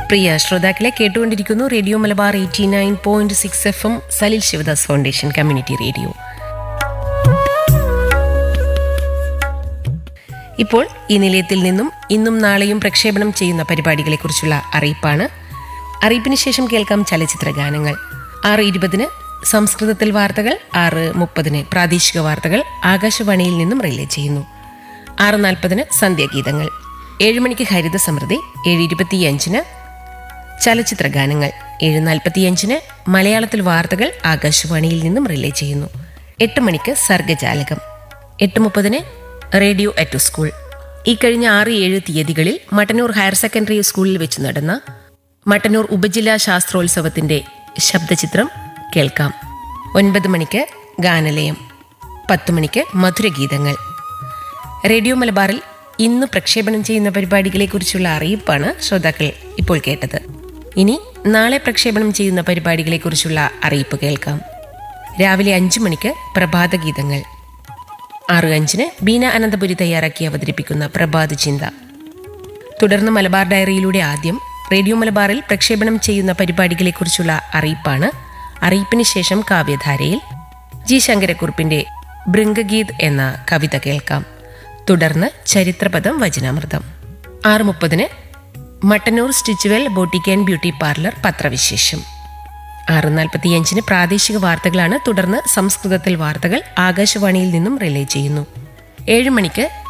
പ്രിയ ശ്രോതാക്കളെ കേട്ടുകൊണ്ടിരിക്കുന്നു Radio Malabar eighty nine point six F M Salil Sivadas Foundation community radio ഇപ്പോൾ ഈ നിലയത്തിൽ നിന്നും ഇന്നും നാളെയും പ്രക്ഷേപണം ചെയ്യുന്ന പരിപാടികളെക്കുറിച്ചുള്ള അറിയിപ്പാണ് അറിയിപ്പിന് ശേഷം കേൾക്കാം ചലച്ചിത്ര ഗാനങ്ങൾ ആറ് ഇരുപതിന് സംസ്കൃതത്തിൽ വാർത്തകൾ ആറ് മുപ്പതിന് പ്രാദേശിക വാർത്തകൾ ആകാശവാണിയിൽ നിന്നും റിലേ ചെയ്യുന്നു ആറ് നാൽപ്പതിന് സന്ധ്യാഗീതങ്ങൾ ഏഴ് മണിക്ക് ഹരിത സമൃദ്ധി ഏഴ് ഇരുപത്തിയഞ്ചിന് ചലച്ചിത്ര ഗാനങ്ങൾ ഏഴ് നാൽപ്പത്തിയഞ്ചിന് മലയാളത്തിൽ വാർത്തകൾ ആകാശവാണിയിൽ നിന്നും റിലേ ചെയ്യുന്നു എട്ട് മണിക്ക് സർഗജാലകം എട്ട് മുപ്പതിന് റേഡിയോ അറ്റ് സ്കൂൾ ഈ കഴിഞ്ഞ ആറ് ഏഴ് തീയതികളിൽ മട്ടന്നൂർ ഹയർ സെക്കൻഡറി സ്കൂളിൽ വെച്ച് നടന്ന മട്ടന്നൂർ ഉപജില്ലാ ശാസ്ത്രോത്സവത്തിന്റെ ശബ്ദചിത്രം കേൾക്കാം ഒൻപത് മണിക്ക് ഗാനലയം പത്ത് മണിക്ക് മധുരഗീതങ്ങൾ റേഡിയോ മലബാറിൽ ഇന്ന് പ്രക്ഷേപണം ചെയ്യുന്ന പരിപാടികളെക്കുറിച്ചുള്ള അറിയിപ്പാണ് ശ്രോതാക്കൾ ഇപ്പോൾ കേട്ടത് ഇനി നാളെ പ്രക്ഷേപണം ചെയ്യുന്ന പരിപാടികളെക്കുറിച്ചുള്ള അറിയിപ്പ് കേൾക്കാം രാവിലെ അഞ്ചു മണിക്ക് പ്രഭാത ഗീതങ്ങൾ ആറ് അഞ്ചിന് ബീന അനന്തപുരി തയ്യാറാക്കി അവതരിപ്പിക്കുന്ന പ്രഭാത ചിന്ത തുടർന്ന് മലബാർ ഡയറിയിലൂടെ ആദ്യം റേഡിയോ മലബാറിൽ പ്രക്ഷേപണം ചെയ്യുന്ന പരിപാടികളെക്കുറിച്ചുള്ള അറിയിപ്പാണ് അറിയിപ്പിന് ശേഷം കാവ്യധാരയിൽ ജി ശങ്കരക്കുറുപ്പിന്റെ ബൃംഗഗീത് എന്ന കവിത കേൾക്കാം തുടർന്ന് ചരിത്രപദം വചനാമൃതം ആറ് മുപ്പതിന് Mattannur Stitchwell boutique and beauty parlour പത്രവിശേഷം ആറ് നാൽപ്പത്തിയഞ്ചിന് പ്രാദേശിക വാർത്തകളാണ് തുടർന്ന് സംസ്കൃതത്തിൽ വാർത്തകൾ ആകാശവാണിയിൽ നിന്നും റിലേ ചെയ്യുന്നു ഏഴ് മണിക്ക്